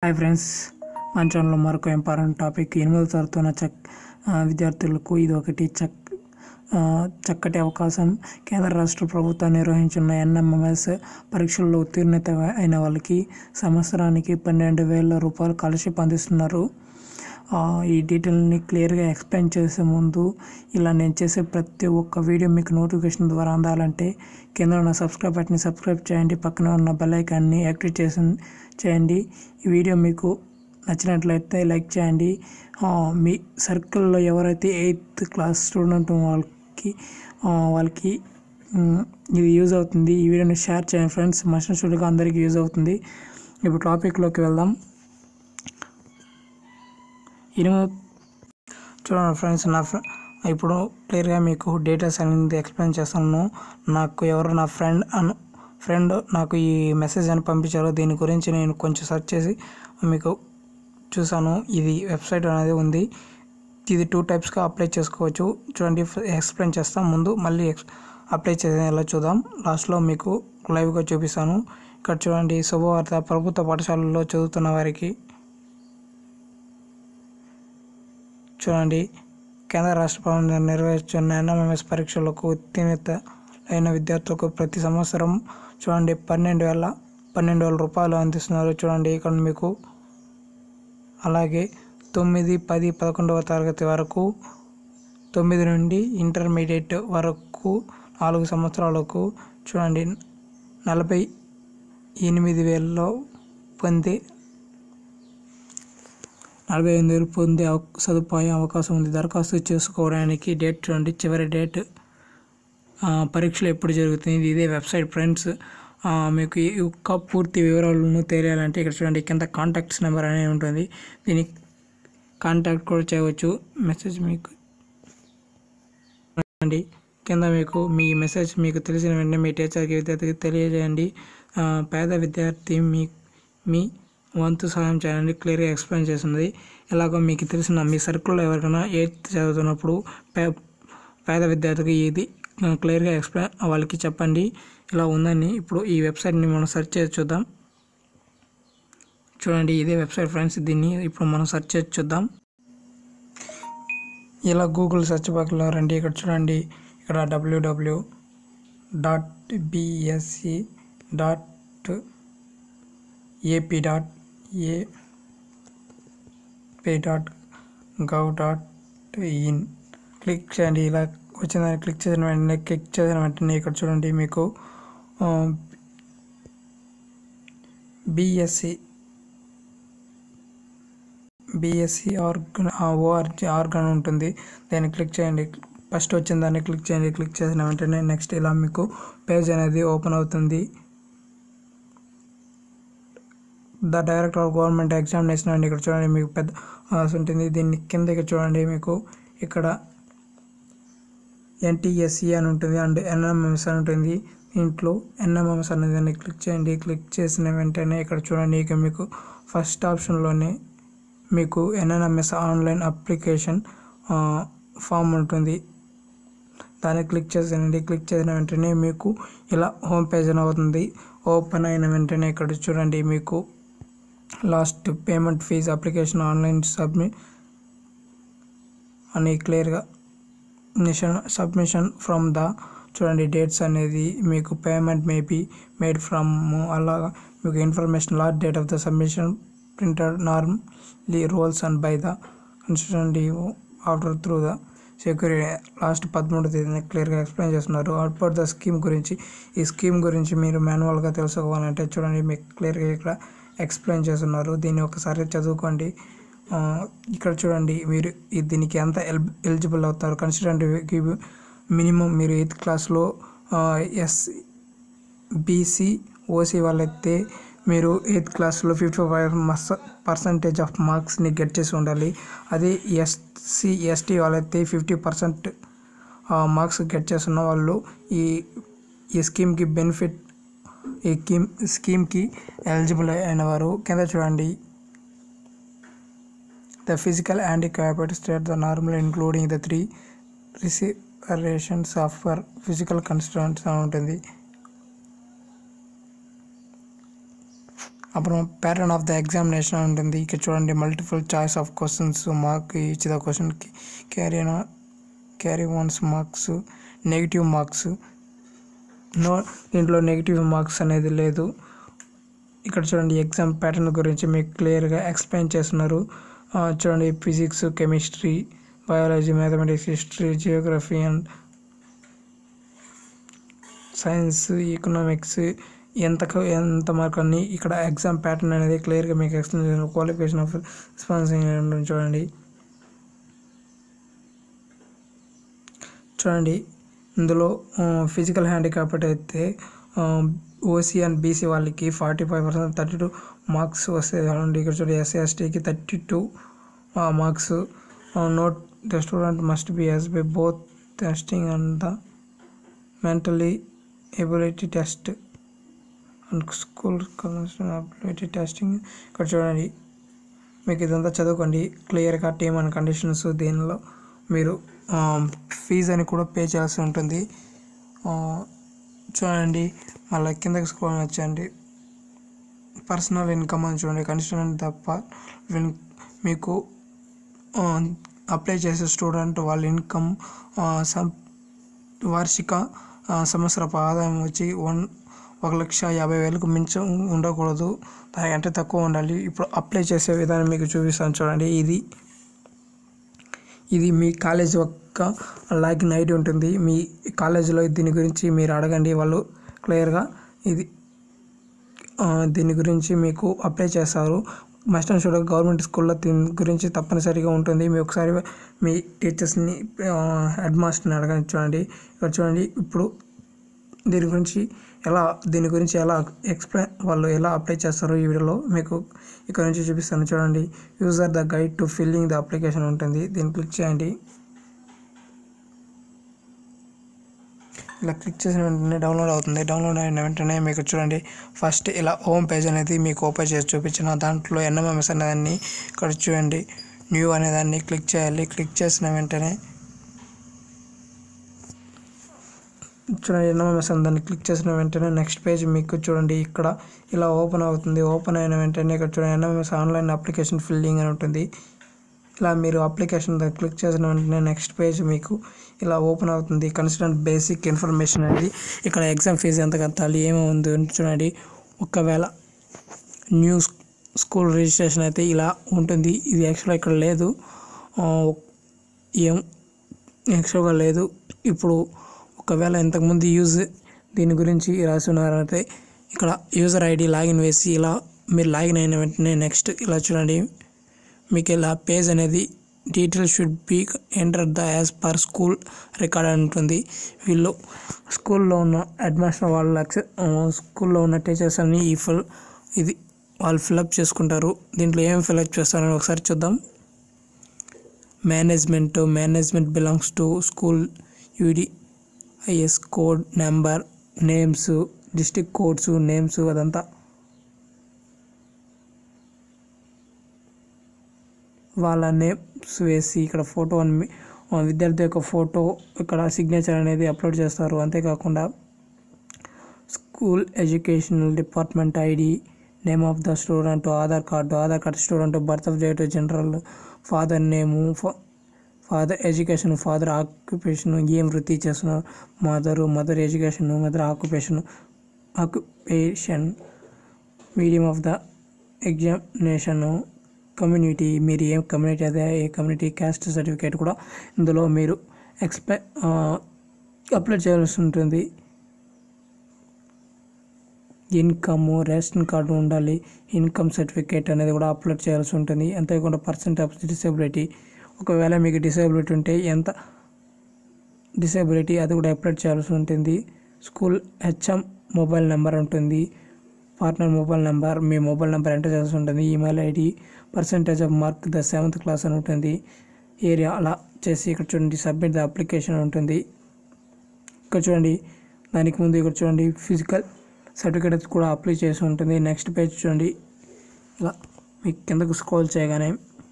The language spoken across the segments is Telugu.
హాయ్ ఫ్రెండ్స్ మన ఛానల్లో మరొక ఇంపార్టెంట్ టాపిక్ ఎనిమిదో తరగతున్న చక్ ఆ, విద్యార్థులకు ఇది ఒకటి చక్ ఆ, చక్కటి అవకాశం కేంద్ర రాష్ట్ర ప్రభుత్వం నిర్వహించిన ఎన్ఎంఎంఎస్ పరీక్షల్లో ఉత్తీర్ణత అయిన వాళ్ళకి సంవత్సరానికి పన్నెండు వేల రూపాయలు స్కాలర్షిప్ అందిస్తున్నారు ఆ, ఈ డీటెయిల్ని క్లియర్గా ఎక్స్ప్లెయిన్ చేసే ముందు ఇలా నేను చేసే ప్రతి ఒక్క వీడియో మీకు నోటిఫికేషన్ ద్వారా అందాలంటే కింద ఉన్న సబ్స్క్రైబ్ బటన్ని సబ్స్క్రైబ్ చేయండి పక్కన ఉన్న బెల్ ఐకాన్ని యాక్టివేట్ చేసి చేయండి ఈ వీడియో మీకు నచ్చినట్లయితే లైక్ చేయండి ఆ, మీ సర్కిల్లో ఎవరైతే ఎయిత్ క్లాస్ స్టూడెంట్ వాళ్ళకి ఆ, వాళ్ళకి ఉమ్, ఇది యూజ్ అవుతుంది ఈ వీడియోని షేర్ చేయండి ఫ్రెండ్స్ మషన్ స్టూడెంట్గా అందరికీ యూజ్ అవుతుంది ఇప్పుడు టాపిక్లోకి వెళ్దాం ఎనిమిది చూడండి ఫ్రెండ్స్ నా ఫ్రె ఇప్పుడు క్లియర్గా మీకు డీటెయిల్స్ అనేది ఎక్స్ప్లెయిన్ చేస్తాను నాకు ఎవరు నా ఫ్రెండ్ అను ఫ్రెండ్ నాకు ఈ మెసేజ్ అని పంపించారు దీని గురించి నేను కొంచెం సెర్చ్ చేసి మీకు చూసాను ఇది వెబ్సైట్ అనేది ఉంది ఇది టూ టైప్స్గా అప్లై చేసుకోవచ్చు చూడండి ఎక్స్ప్లెయిన్ చేస్తాం ముందు మళ్ళీ ఎక్స్ అప్లై చేసేలా చూద్దాం లాస్ట్లో మీకు లైవ్గా చూపిస్తాను ఇక్కడ చూడండి శుభవార్త ప్రభుత్వ పాఠశాలల్లో చదువుతున్న వారికి చూడండి కేంద్ర రాష్ట్ర ప్రభుత్వం నిర్వహిస్తున్న ఎన్ఎంఎంఎస్ పరీక్షలకు ఉత్తీర్ణత అయిన విద్యార్థులకు ప్రతి సంవత్సరం చూడండి పన్నెండు వేల పన్నెండు వేల రూపాయలు అందిస్తున్నారు చూడండి ఇక్కడ మీకు అలాగే తొమ్మిది పది పదకొండవ తరగతి వరకు తొమ్మిది నుండి ఇంటర్మీడియట్ వరకు నాలుగు సంవత్సరాలకు చూడండి నలభై ఎనిమిది వేలలో పొందే నలభై ఎనిమిది వేలు పొందే అవ- సదుపాయం అవకాశం ఉంది దరఖాస్తు చేసుకోవడానికి డేట్ చూడండి చివరి డేట్ ఆ, పరీక్షలు ఎప్పుడు జరుగుతుంది ఇదే వెబ్సైట్ ఫ్రెండ్స్ ఆ, మీకు ఈ యొక్క పూర్తి వివరాలను తెలియాలంటే ఇక్కడ చూడండి కింద కాంటాక్ట్స్ నెంబర్ అనేది ఉంటుంది దీన్ని కాంటాక్ట్ కూడా చేయవచ్చు మెసేజ్ మీకు అండి కింద మీకు మీ మెసేజ్ మీకు తెలిసిన వెంటనే మీ టీచర్కి విద్యార్థికి తెలియజేయండి ఆ, పేద విద్యార్థి మీ మీ వంతు సహాయం చేయాలని క్లియర్గా ఎక్స్ప్లెయిన్ చేస్తుంది ఎలాగో మీకు తెలిసిన మీ సర్కిల్లో ఎవరికైనా ఎయిత్ చదువుతున్నప్పుడు పే పేద విద్యార్థికి ఇది క్లియర్గా ఎక్స్ప్లెయిన్ వాళ్ళకి చెప్పండి ఇలా ఉందని ఇప్పుడు ఈ వెబ్సైట్ని మనం సెర్చ్ చేసి చూద్దాం చూడండి ఇదే వెబ్సైట్ ఫ్రెండ్స్ దీన్ని ఇప్పుడు మనం సెర్చ్ చేసి చూద్దాం ఇలా గూగుల్ సెర్చ్ బాక్లో రండి ఇక్కడ చూడండి ఇక్కడ W W dot BSC dot AP dot A pay dot gov dot in click చేయండి ఇలా వచ్చిందని క్లిక్ చేసిన వెంటనే క్లిక్ చేసిన వెంటనే ఇక్కడ చూడండి మీకు BSC BSC org O R G org ఉంటుంది దాన్ని క్లిక్ చేయండి ఫస్ట్ వచ్చిన దాన్ని క్లిక్ చేయండి క్లిక్ చేసిన వెంటనే నెక్స్ట్ ఇలా మీకు పేజ్ అనేది ఓపెన్ అవుతుంది the director of government examination అండి ఇక్కడ చూడండి మీకు పెద్ద రాసి ఉంటుంది దీన్ని కిందకి చూడండి మీకు ఇక్కడ ఎన్టీఎస్సి అని ఉంటుంది అండ్ ఎన్ఎంఎంఎస్ అని ఉంటుంది దీంట్లో ఎన్ఎంఎంఎస్ అనేది దాన్ని క్లిక్ చేయండి క్లిక్ చేసిన వెంటనే ఇక్కడ చూడండి ఇక మీకు ఫస్ట్ ఆప్షన్లోనే మీకు ఎన్ఎంఎస్ ఆన్లైన్ అప్లికేషన్ ఫామ్ ఉంటుంది దాన్ని క్లిక్ చేసేయండి క్లిక్ చేసిన వెంటనే మీకు ఇలా హోమ్ పేజ్ అని అవుతుంది ఓపెన్ అయిన వెంటనే ఇక్కడ చూడండి మీకు last payment fees application online submit అని క్లియర్గా మిషన్ సబ్మిషన్ ఫ్రమ్ ద చూడండి డేట్స్ అనేది మీకు payment may be made from అలాగా మీకు information last date of the submission printed normally rolls and by the చూడండి after through the security last పదమూడు తేదీని క్లియర్గా ఎక్స్ప్లెయిన్ చేస్తున్నారు అవుట్పుట్ ద స్కీమ్ గురించి ఈ స్కీమ్ గురించి మీరు మాన్యువల్గా తెలుసుకోవాలంటే చూడండి మీకు క్లియర్గా ఇక్కడ ఎక్స్ప్లెయిన్ చేస్తున్నారు దీన్ని ఒకసారి చదువుకోండి ఆ, ఇక్కడ చూడండి మీరు ఈ- దీనికి ఎంత ఎల్ ఎలిజిబుల్ అవుతారు కన్సిడరెంట్ మినిమం మీరు ఎయిత్ క్లాస్లో ఎస్ బీసీ ఓసీ వాళ్ళైతే మీరు ఎయిత్ క్లాస్లో ఫిఫ్టీ ఫైవ్ పర్సంటేజ్ ఆఫ్ మార్క్స్ని గెట్ చేసి ఉండాలి అదే ఎస్సీ ఎస్టీ వాళ్ళైతే ఫిఫ్టీ పర్సెంట్ మార్క్స్ గెట్ చేస్తున్న వాళ్ళు ఈ ఈ స్కీమ్కి బెనిఫిట్ ఈ స్కీమ్ స్కీమ్కి ఎలిజిబుల్ అయిన వారు కింద చూడండి the physical handicapped state the normal including the three reservations of for physical constants అని ఉంటుంది అప్పుడు ప్యాటర్న్ ఆఫ్ ద ఎగ్జామినేషన్ ఉంటుంది ఇక్కడ చూడండి multiple choice of questions mark each the క్వశ్చన్కి carry carry ones marks negative marks no దీంట్లో నెగిటివ్ మార్క్స్ అనేది లేదు ఇక్కడ చూడండి ఎగ్జామ్ ప్యాటర్న్ గురించి మీకు క్లియర్గా ఎక్స్ప్లెయిన్ చేస్తున్నారు ఆ, చూడండి physics chemistry biology mathematics history geography and science economics ఎంత క- ఎంత మార్క్ అన్ని ఇక్కడ ఎగ్జామ్ ప్యాటర్న్ అనేది క్లియర్గా మీకు ఎక్స్ప్లెయిన్ చేసిన క్వాలిఫికేషన్ ఆఫ్ స్పాన్సింగ్ చూడండి చూడండి ఇందులో ఫిజికల్ హ్యాండిక్యాప్డ్ అయితే ఓసీ అండ్ బీసీ వాళ్ళకి forty five percent thirty two marks వస్తాయి చూడండి ఇక్కడ చూడండి ఎస్సీ ఎస్టీకి thirty two marks note the student must be as by both testing and the mentally ability test and school ability testing ఇక్కడ చూడండి మీకు ఇదంతా చదువుకోండి క్లియర్గా టీమ్ అండ్ కండిషన్స్ దీనిలో మీరు ఫీజు అని కూడా పే చేయాల్సి ఉంటుంది ఆ, చూడండి మళ్ళీ కిందకి స్క్రోల్ వచ్చండి పర్సనల్ ఇన్కమ్ అని చూడండి కండిషన్ తప్ప విన్- మీకు అప్లై చేసే స్టూడెంట్ వాళ్ళ ఇన్కమ్ వార్షిక ఆ, సంవత్సరపు ఆదాయం వచ్చి వన్ ఒక లక్ష యాభై వేలకు మించి ఉండకూడదు దానికంటే తక్కువ ఉండాలి ఇప్పుడు అప్లై చేసే విధానం మీకు చూపిస్తాను చూడండి ఇది ఇది మీ కాలేజ్ యొక్క లాగిన్ ఐడి ఉంటుంది మీ కాలేజీలో దీని గురించి మీరు అడగండి వాళ్ళు క్లియర్గా ఇది ఆ, దీని గురించి మీకు అప్లై చేస్తారు మస్ట్ అండ్ షుడ్ గవర్నమెంట్ స్కూల్లో దీని గురించి తప్పనిసరిగా ఉంటుంది మీ ఒకసారి మీ టీచర్స్ని హెడ్ మాస్టర్ని అడగండి చూడండి ఇక్కడ చూడండి ఇప్పుడు దీని గురించి ఎలా దీని గురించి ఎలా ఎక్స్ప్లెయిన్ వాళ్ళు ఎలా అప్లై చేస్తారో ఈ వీడియోలో మీకు ఇక్కడ నుంచి చూపిస్తాను చూడండి user the guide to filling the application ఉంటుంది దీన్ని క్లిక్ చేయండి ఇలా క్లిక్ చేసిన వెంటనే డౌన్లోడ్ అవుతుంది డౌన్లోడ్ అయిన వెంటనే మీకు చూడండి ఫస్ట్ ఇలా హోమ్ పేజ్ అనేది మీకు ఓపెన్ చేసి చూపించిన దాంట్లో ఎన్ఎంఎంఎస్ అనేదాన్ని ఇక్కడ చూడండి న్యూ అనేదాన్ని క్లిక్ చేయాలి క్లిక్ చేసిన వెంటనే చూడండి ఎన్ఎంఎస్ అని దాన్ని క్లిక్ చేసిన వెంటనే నెక్స్ట్ పేజ్ మీకు చూడండి ఇక్కడ ఇలా ఓపెన్ అవుతుంది ఓపెన్ అయిన వెంటనే ఇక్కడ చూడండి ఎన్ఎంఎస్ ఆన్లైన్ అప్లికేషన్ ఫిల్లింగ్ అని ఉంటుంది ఇలా మీరు అప్లికేషన్ దాన్ని క్లిక్ చేసిన వెంటనే నెక్స్ట్ పేజ్ మీకు ఇలా ఓపెన్ అవుతుంది కన్సిడర్ బేసిక్ ఇన్ఫర్మేషన్ అనేది ఇక్కడ ఎగ్జామ్ ఫీజు ఎంత కట్టాలి ఏమో ఉంది చూడండి ఒకవేళ న్యూ స్కూల్ రిజిస్ట్రేషన్ అయితే ఇలా ఉంటుంది ఇది యాక్చువల్గా ఇక్కడ లేదు ఆ, ఏం యాక్చువల్గా లేదు ఇప్పుడు ఒకవేళ ఇంతకుముందు యూజ్ దీని గురించి రాసి ఉన్నారంటే ఇక్కడ యూజర్ ఐడి లాగిన్ వేసి ఇలా మీరు లాగిన్ అయిన వెంటనే నెక్స్ట్ ఇలా చూడండి మీకు ఇలా పేజ్ అనేది detail should be enter the as per school record అని ఉంటుంది వీళ్ళు స్కూల్లో ఉన్న అడ్మిషన్ వాళ్ళ అక్సె- ఆ, స్కూల్లో ఉన్న టీచర్స్ అన్ని ఈ ఫుల్ ఇది వాళ్ళు ఫిలప్ చేసుకుంటారు దీంట్లో ఏం ఫిలప్ చేస్తారని ఒకసారి చూద్దాం management management belongs to school U D I S code number names district codes names అదంతా వాళ్ళ నేమ్స్ వేసి ఇక్కడ ఫోటో అని మీ- ఆ విద్యార్థి యొక్క ఫోటో ఇక్కడ సిగ్నేచర్ అనేది అప్లోడ్ చేస్తారు అంతేకాకుండా school educational department ID name of the student Aadhaar card Aadhaar card student birth date general father name father education father occupation ఏం వృత్తి చేస్తున్నారు mother mother education mother occupation occupation medium of the examination community మీరు ఏం కమ్యూనిటీ అదే ఏ కమ్యూనిటీ క్యాస్ట్ సర్టిఫికేట్ కూడా ఇందులో మీరు ఎక్స్పె అప్లోడ్ చేయాల్సి ఉంటుంది ఇన్కమ్ రేషన్ కార్డు ఉండాలి ఇన్కమ్ సర్టిఫికేట్ అనేది కూడా అప్లోడ్ చేయాల్సి ఉంటుంది అంతేకాకుండా పర్సెంట్ ఆఫ్ డిసేబిలిటీ ఒకవేళ మీకు డిసేబిలిటీ ఉంటే ఎంత డిసేబిలిటీ అది కూడా అప్లోడ్ చేయాల్సి ఉంటుంది స్కూల్ హెచ్ఎం మొబైల్ నెంబర్ ఉంటుంది పార్ట్నర్ మొబైల్ నెంబర్ మీ మొబైల్ నెంబర్ ఎంటర్ చేయాల్సి ఉంటుంది email ID percentage of mark the seventh class అని ఉంటుంది ఏరియా అలా చేసి ఇక్కడ చూడండి సబ్మిట్ ద అప్లికేషన్ ఉంటుంది ఇక్కడ చూడండి దానికి ముందు ఇక్కడ చూడండి ఫిజికల్ సర్టిఫికేట్ కూడా అప్లై చేసి ఉంటుంది నెక్స్ట్ పేజ్ చూడండి ఇలా మీకు కిందకు స్క్రోల్ చేయగానే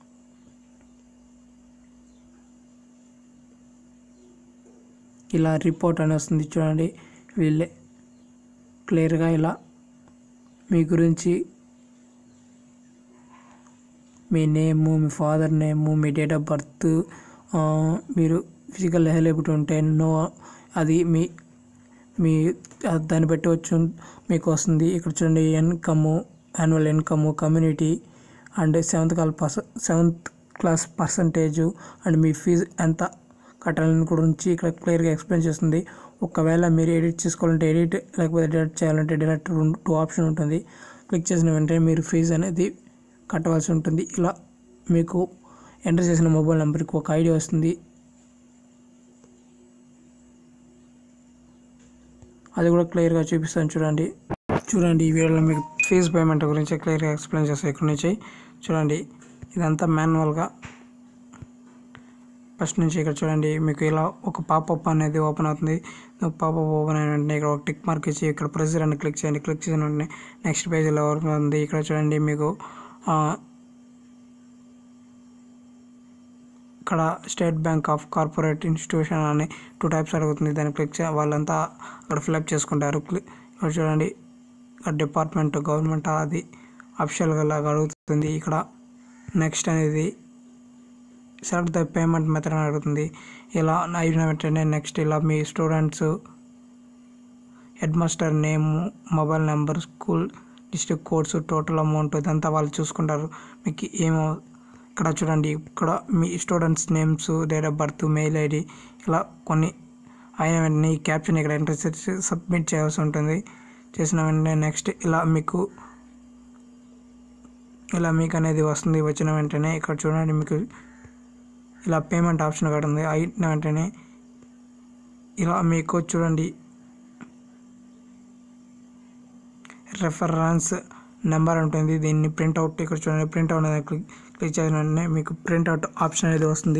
ఇలా రిపోర్ట్ అని వస్తుంది చూడండి వీళ్ళే క్లియర్గా ఇలా మీ గురించి మీ నేము మీ ఫాదర్ నేము మీ డేట్ ఆఫ్ బర్త్ మీరు ఫిజికల్ ఎలిజిబిలిటీ ఉంటే నో అది మీ మీ ఆ దాన్ని బట్టి వచ్చి మీకు వస్తుంది ఇక్కడ చూడండి income annual income community and seventh class పర్స సెవెంత్ క్లాస్ పర్సంటేజ్ అండ్ మీ ఫీజు ఎంత కట్టాలని గురించి ఇక్కడ క్లియర్గా ఎక్స్ప్లెయిన్ చేస్తుంది ఒకవేళ మీరు ఎడిట్ చేసుకోవాలంటే ఎడిట్ లేకపోతే డిలీట్ చేయాలంటే డిలీట్ టూ ఆప్షన్ ఉంటుంది క్లిక్ చేసిన వెంటనే మీరు ఫీజు అనేది కట్టవలసి ఉంటుంది ఇలా మీకు ఎంటర్ చేసిన మొబైల్ నెంబర్కి ఒక ఐడి వస్తుంది అది కూడా క్లియర్గా చూపిస్తాను చూడండి చూడండి ఈ వీడియోలో మీకు ఫీజు పేమెంట్ గురించి క్లియర్గా ఎక్స్ప్లెయిన్ చేస్తాను ఇక్కడ నుంచి చూడండి ఇదంతా మాన్యువల్గా ఫస్ట్ నుంచి ఇక్కడ చూడండి మీకు ఇలా ఒక పాపప్ అనేది ఓపెన్ అవుతుంది పాపప్ ఓపెన్ అయిన వెంటనే ఇక్కడ ఒక టిక్ మార్క్ ఇచ్చి ఇక్కడ ప్రొసీజర్ అని క్లిక్ చేయండి క్లిక్ చేసిన వెంటనే నెక్స్ట్ పేజీలో ఓపెన్ ఉంది ఇక్కడ చూడండి మీకు ఆ, ఇక్కడ state bank of corporate institution అని టూ టైప్స్ అడుగుతుంది దాన్ని క్లిక్ చే వాళ్ళంతా అక్కడ ఫిల్అప్ చేసుకుంటారు క్లి- ఇక్కడ చూడండి ఇక్కడ డిపార్ట్మెంట్ గవర్నమెంట్ అది అఫిషియల్గా లాగా అడుగుతుంది ఇక్కడ నెక్స్ట్ అనేది సెలెక్ట్ ద పేమెంట్ మెథడ్ అని అడుగుతుంది ఇలా అయిన వెంటనే నెక్స్ట్ ఇలా మీ students head master name mobile number school district codes total amount ఇదంతా వాళ్ళు చూసుకుంటారు మీకు ఏమో ఇక్కడ చూడండి ఇక్కడ మీ students names date of birth mail ID ఇలా కొన్ని అయిన వెంటనే ఈ క్యాప్షన్ ఇక్కడ ఎంటర్ చేసి సబ్మిట్ చేయాల్సి ఉంటుంది చేసిన వెంటనే నెక్స్ట్ ఇలా మీకు ఇలా మీకు అనేది వస్తుంది వచ్చిన వెంటనే ఇక్కడ చూడండి మీకు ఇలా పేమెంట్ ఆప్షన్ కూడా ఉంది అయిన వెంటనే ఇలా మీకు చూడండి రెఫరెన్స్ నెంబర్ ఉంటుంది దీన్ని ప్రింట్అవుట్ ఇక్కడ చూడండి ప్రింట్అవుట్ అనేది క్లిక్ క్లిక్ చేసిన వెంటనే మీకు ప్రింట్అవుట్ ఆప్షన్ అనేది వస్తుంది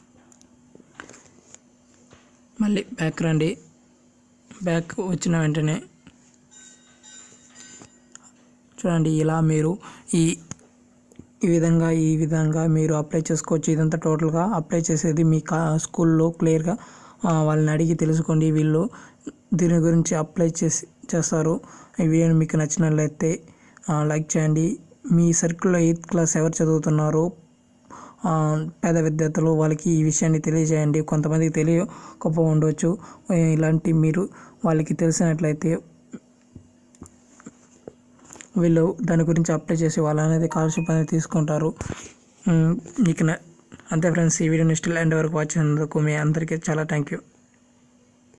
మళ్ళీ బ్యాక్ రండి బ్యాక్ వచ్చిన వెంటనే చూడండి ఇలా మీరు ఈ ఈ విధంగా ఈ విధంగా మీరు అప్లై చేసుకోవచ్చు ఇదంతా టోటల్గా అప్లై చేసేది మీ కా స్కూల్లో క్లియర్గా ఆ, వాళ్ళని అడిగి తెలుసుకోండి వీళ్ళు దీని గురించి అప్లై చేసి చేస్తారు ఈ వీడియో మీకు నచ్చినట్లయితే ఆ, లైక్ చేయండి మీ సర్కిల్లో ఎయిత్ క్లాస్ ఎవరు చదువుతున్నారో ఆ, పేద విద్యార్థులు వాళ్ళకి ఈ విషయాన్ని తెలియజేయండి కొంతమందికి తెలియకపో ఉండవచ్చు ఇలాంటి మీరు వాళ్ళకి తెలిసినట్లయితే వీళ్ళు దాని గురించి అప్లై చేసి వాళ్ళు అనేది స్కాలర్షిప్ అనేది తీసుకుంటారు ఉమ్, మీకు న- అంతే ఫ్రెండ్స్ ఈ వీడియోని స్టిల్ ఎండ్ వరకు వాచ్ చేసినందుకు మీ అందరికీ చాలా థ్యాంక్ యూ